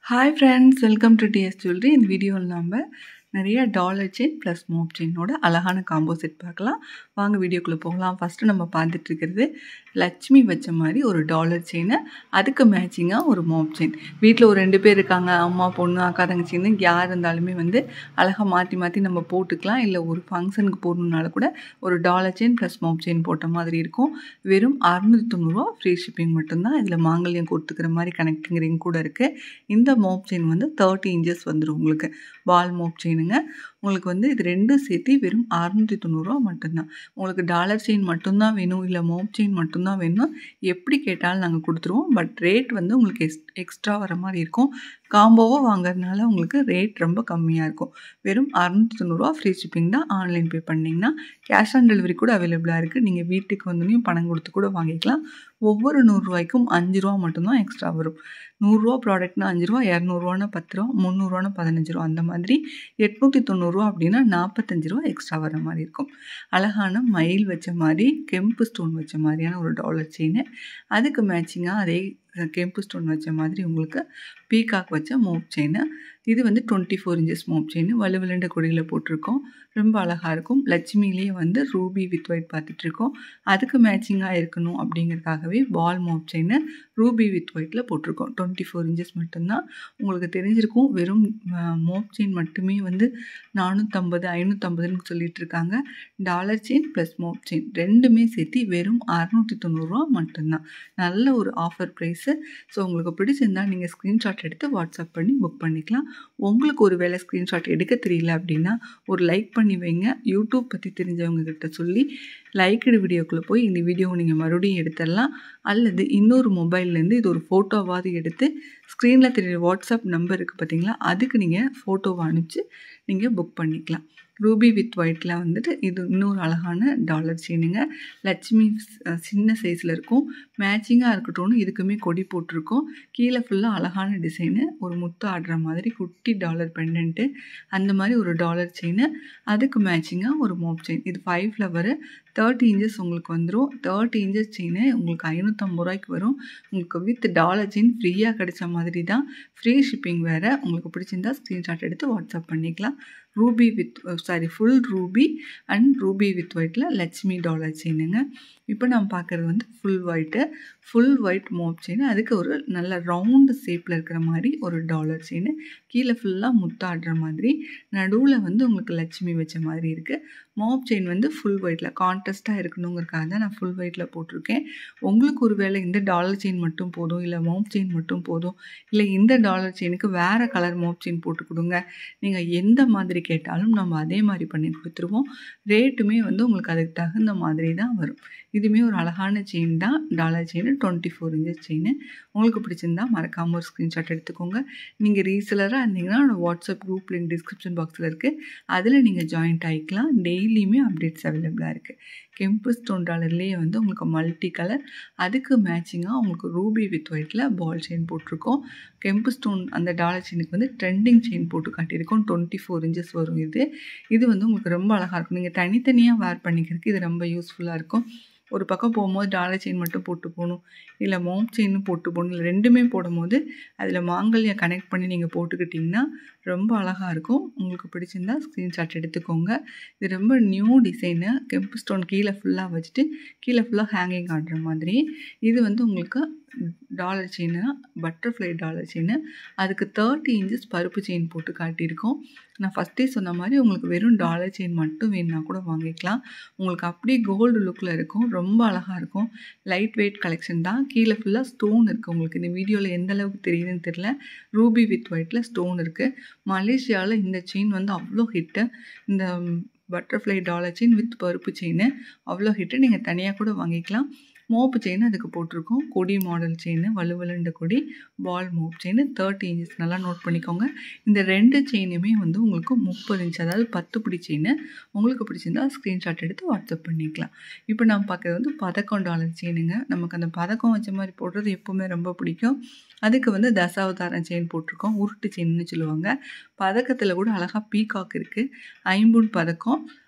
hi friends welcome to TS jewellery இந்த வீடியோவில் நம்ம நிறைய டாலர் செயின் ப்ளஸ் மோப் செயினோட அழகான காம்போ செட் பார்க்கலாம் வாங்க வீடியோக்குள்ளே போகலாம் ஃபஸ்ட்டு நம்ம பார்த்துட்டு இருக்கிறது லட்சுமி வச்ச மாதிரி ஒரு டாலர் செயினை அதுக்கு மேட்சிங்காக ஒரு மோப் செயின் வீட்டில் ஒரு ரெண்டு பேர் இருக்காங்க அம்மா பொண்ணு அக்கா தங்கச்சின்னு யார் இருந்தாலுமே வந்து அழகாக மாற்றி மாற்றி நம்ம போட்டுக்கலாம் இல்லை ஒரு ஃபங்க்ஷனுக்கு போடணுன்னால கூட ஒரு dollar chain plus mop chain போட்ட மாதிரி இருக்கும் வெறும் அறுநூற்றி தொண்ணூறுரூவா ஃப்ரீ ஷிப்பிங் மட்டும்தான் இதில் மாங்கல்யம் கொடுத்துக்கிற மாதிரி கனெக்டிங் ரிங் கூட இருக்குது இந்த மோப் செயின் வந்து தேர்ட்டி இன்ச்சஸ் வந்துடும் உங்களுக்கு பால் மோப் செயினுங்க உங்களுக்கு வந்து இது ரெண்டும் சேர்த்து வெறும் அறுநூற்றி தொண்ணூறுரூவா மட்டும்தான் உங்களுக்கு டாலர் செயின் மட்டும்தான் வேணும் இல்லை மோப் செயின் மட்டும்தான் வேணும் எப்படி கேட்டாலும் நாங்கள் கொடுத்துருவோம் பட் ரேட் வந்து உங்களுக்கு எக்ஸ் எக்ஸ்ட்ரா வர மாதிரி இருக்கும் காம்போவாக வாங்குறதுனால உங்களுக்கு ரேட் ரொம்ப கம்மியாக இருக்கும் வெறும் அறுநூற்றி தொண்ணூறுரூவா ஃப்ரீ ஷிப்பிங் தான் ஆன்லைன் பே பண்ணிங்கன்னா கேஷ் ஆன் டெலிவரி கூட அவைலபிளாக இருக்குது நீங்கள் வீட்டுக்கு வந்தோடனையும் பணம் கொடுத்து கூட வாங்கிக்கலாம் ஒவ்வொரு நூறுரூவாய்க்கும் அஞ்சு ரூபா மட்டும்தான் எக்ஸ்ட்ரா வரும் நூறுரூவா ப்ராடக்ட்னா அஞ்சு ரூபா இரநூறுவானா பத்து ரூபா முந்நூறுவானா பதினஞ்சு ரூபா அந்த மாதிரி எட்நூற்றி தொண்ணூறுரூவா அப்படின்னா நாற்பத்தஞ்சு ரூபா எக்ஸ்ட்ரா வர மாதிரி இருக்கும் அழகான மயில் வச்ச மாதிரி கெம்பு ஸ்டோன் வச்ச மாதிரியான ஒரு டாலர் செயின் அதுக்கு மேட்சிங்காக அதே கெம்பு ஸ்டோன் வச்ச மாதிரி உங்களுக்கு பீகாக் வச்ச மோப் செயின் இது வந்து twenty four inches mop chain வலுவிலண்ட கொடியில் போட்டிருக்கோம் ரொம்ப அழகாக இருக்கும் லட்சுமிலேயே வந்து ரூபி வித் ஒயிட் பார்த்துட்ருக்கோம் அதுக்கு மேட்சிங்காக இருக்கணும் அப்படிங்கிறதுக்காகவே ball mop chain ruby with ஒயிட்டில் போட்டிருக்கோம் டுவெண்ட்டி ஃபோர் இன்ச்சஸ் மட்டும்தான் உங்களுக்கு தெரிஞ்சிருக்கும் வெறும் மோப் செயின் மட்டுமே வந்து நானூற்றம்பது ஐநூற்றம்பதுன்னு சொல்லிட்டு இருக்காங்க dollar chain plus mop chain ரெண்டுமே சேர்த்து வெறும் அறநூற்றி தொண்ணூறுரூவா மட்டும்தான் நல்ல ஒரு ஆஃபர் ப்ரைஸு ஸோ உங்களுக்கு பிடிச்சிருந்தால் நீங்கள் ஸ்க்ரீன்ஷாட் எடுத்து வாட்ஸ்அப் பண்ணி புக் பண்ணிக்கலாம் உங்களுக்கு ஒரு வேளை ஸ்க்ரீன்ஷாட் எடுக்க தெரியல அப்படின்னா ஒரு லைக் பண்ணி வைங்க யூடியூப் பற்றி தெரிஞ்சவங்க கிட்ட சொல்லி லைக்கடு வீடியோக்குள்ளே போய் இந்த வீடியோவை நீங்கள் மறுபடியும் எடுத்துடலாம் அல்லது இன்னொரு மொபைல்லேருந்து இது ஒரு ஃபோட்டோவாவது எடுத்து ஸ்க்ரீனில் தெரியுற வாட்ஸ்அப் நம்பர் இருக்குது பார்த்தீங்களா அதுக்கு நீங்கள் ஃபோட்டோவை அனுப்பிச்சு நீங்கள் புக் பண்ணிக்கலாம் ரூபி வித் ஒயிட்டில் வந்துட்டு இது இன்னொரு அழகான டாலர் செயினுங்க லட்சுமி சின்ன சைஸில் இருக்கும் மேட்சிங்காக இருக்கட்டும்னு இதுக்குமே கொடி போட்டிருக்கோம் கீழே ஃபுல்லாக அழகான டிசைனு ஒரு முத்து ஆடுற மாதிரி குட்டி டாலர் பெண்டன்ட்டு அந்த மாதிரி ஒரு டாலர் செயின் அதுக்கு மேட்சிங்காக ஒரு மோப் செயின் இது ஃபைவ் ஃப்ளவரு தேர்ட்டி இன்ச்சஸ் உங்களுக்கு வந்துடும் தேர்ட்டி இன்ச்சஸ் செயின் உங்களுக்கு ஐநூற்றம்பது ரூபாய்க்கு வரும் உங்களுக்கு வித் டாலர் செயின் ஃப்ரீயாக கிடைச்ச மாதிரி தான் ஃப்ரீ ஷிப்பிங் வேறு உங்களுக்கு பிடிச்சிருந்தா ஸ்க்ரீன்ஷாட் எடுத்து வாட்ஸ்அப் பண்ணிக்கலாம் ruby with sorry full ruby and ruby with ஒயிட்டில் லட்சுமி டாலர் செயினுங்க இப்போ நம்ம பார்க்குறது வந்து full white full white mop chain அதுக்கு ஒரு நல்ல ரவுண்டு ஷேப்பில் இருக்கிற மாதிரி ஒரு டாலர் செயின் கீழே ஃபுல்லாக முத்தாடுற மாதிரி நடுவில் வந்து உங்களுக்கு லட்சுமி வச்ச மாதிரி இருக்குது மோப் செயின் வந்து ஃபுல் ஒயிட்டில் கான்ட்ராஸ்ட்டாக இருக்கணுங்கிறக்காக தான் நான் ஃபுல் ஒயிட்டில் போட்டிருக்கேன் உங்களுக்கு ஒரு வேளை இந்த டாலர் செயின் மட்டும் போதும் இல்லை மோப் செயின் மட்டும் போதும் இல்லை இந்த டாலர் செயினுக்கு வேறு கலர் மோப் செயின் போட்டு கொடுங்க நீங்கள் எந்த மாதிரி கேட்டாலும் நம்ம அதே மாதிரி பண்ணி கொடுத்துருவோம் ரேட்டுமே வந்து உங்களுக்கு அதுக்கு தகுந்த மாதிரி தான் வரும் இதுவுமே ஒரு அழகான செயின் தான் dollar chain twenty four inches chain உங்களுக்கு பிடிச்சிருந்தா மறக்காமல் ஒரு ஸ்க்ரீன்ஷாட் எடுத்துக்கோங்க நீங்கள் ரீசெலராக இருந்தீங்கன்னா வாட்ஸ்அப் குரூப் லிங்க் டிஸ்கிரிப்ஷன் பாக்ஸில் இருக்குது அதில் நீங்கள் ஜாயின்ட் ஆகிக்கலாம் டெய்லியுமே அப்டேட்ஸ் அவைலபிளாக இருக்குது கெம்பு ஸ்டோன் டாலர்லேயே வந்து உங்களுக்கு மல்டி கலர் அதுக்கு மேட்சிங்காக உங்களுக்கு ரூபி வித் ஒயிட்டில் பால் செயின் போட்டிருக்கோம் கெம்பு ஸ்டோன் அந்த டாலர் செயினுக்கு வந்து ட்ரெண்டிங் செயின் போட்டு காட்டியிருக்கோம் டுவெண்ட்டி ஃபோர் இன்ச்சஸ் வரும் இது இது வந்து உங்களுக்கு ரொம்ப அழகாக இருக்கும் நீங்கள் தனித்தனியாக வேர் பண்ணிக்கிறதுக்கு இது ரொம்ப யூஸ்ஃபுல்லாக இருக்கும் ஒரு பக்கம் போகும்போது டாலர் செயின் மட்டும் போட்டு போகணும் இல்லை மோம் செயின்னு போட்டு போகணும் இல்லை ரெண்டுமே போடும்போது அதில் மாங்கல்யம் கனெக்ட் பண்ணி நீங்கள் போட்டுக்கிட்டிங்கன்னா ரொம்ப அழகாக இருக்கும் உங்களுக்கு பிடிச்சிருந்தா ஸ்க்ரீன்ஷாட் எடுத்துக்கோங்க இது ரொம்ப நியூ டிசைனு கெம்பு ஸ்டோன் கீழே ஃபுல்லாக வச்சுட்டு கீழே ஃபுல்லாக ஹேங்கிங் ஆடுற மாதிரி இது வந்து உங்களுக்கு டாலர் செயின்னா பட்டர்ஃப்ளை டாலர் செயின் அதுக்கு தேர்ட்டி இன்ச்சஸ் பருப்பு செயின் போட்டு காட்டியிருக்கோம் நான் ஃபஸ்ட்டே சொன்ன மாதிரி உங்களுக்கு வெறும் டாலர் செயின் மட்டும் வேணுன்னா கூட வாங்கிக்கலாம் உங்களுக்கு அப்படியே கோல்டு லுக்கில் இருக்கும் ரொம்ப அழகாக இருக்கும் லைட் வெயிட் கலெக்ஷன் தான் கீழே ஃபுல்லாக ஸ்டோன் இருக்குது உங்களுக்கு இந்த வீடியோவில் எந்த அளவுக்கு தெரியுதுன்னு தெரில ரூபி வித் ஒயிட்டில் ஸ்டோன் இருக்குது மலேசியாவில் இந்த செயின் வந்து அவ்வளோ ஹிட்டு இந்த பட்டர்ஃப்ளை டாலர் செயின் வித் பருப்பு செயின் அவ்வளோ ஹிட்டு நீங்கள் தனியாக கூட வாங்கிக்கலாம் மோப்பு செயின் அதுக்கு போட்டிருக்கோம் கொடி மாடல் செயின் வலுவலுண்ட கொடி ball mop chain thirty inches நல்லா நோட் பண்ணிக்கோங்க இந்த ரெண்டு செயினுமே வந்து உங்களுக்கு முப்பது இன்ச் அதாவது பத்து பிடி செயின் உங்களுக்கு பிடிச்சிருந்தா ஸ்க்ரீன்ஷாட் எடுத்து வாட்ஸ்அப் பண்ணிக்கலாம் இப்போ நம்ம பார்க்குறது வந்து பதக்கம் டாலர் செயினுங்க நமக்கு அந்த பதக்கம் வச்ச மாதிரி போடுறது எப்போவுமே ரொம்ப பிடிக்கும் அதுக்கு வந்து தசாவதாரம் செயின் போட்டிருக்கோம் உருட்டு செயின்னு சொல்லுவாங்க பதக்கத்தில் கூட அழகாக பீகாக் இருக்குது ஐம்பூன் பதக்கம்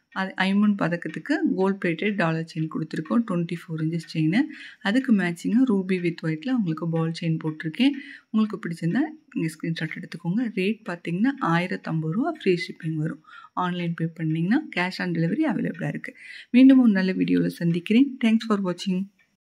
அது ஐம்பொன் பதக்கத்துக்கு கோல்ட் பிளேட்டட் டாலர் செயின் கொடுத்துருக்கோம் டுவெண்ட்டி ஃபோர் இன்ச்சஸ் செயின் அதுக்கு மேட்சிங்காக ரூபி வித் ஒயிட்டில் உங்களுக்கு பால் செயின் போட்டிருக்கேன் உங்களுக்கு பிடிச்சிருந்தா நீங்கள் ஸ்க்ரீன்ஷாட் எடுத்துக்கோங்க ரேட் பார்த்தீங்கன்னா ஆயிரத்தம்பது ரூபா ஃப்ரீ ஷிப்பிங் வரும் ஆன்லைன் பே பண்ணிங்கன்னா கேஷ் ஆன் டெலிவரி அவைலபிளாக இருக்குது மீண்டும் ஒரு நல்ல வீடியோவில் சந்திக்கிறேன் தேங்க்ஸ் ஃபார் வாட்சிங்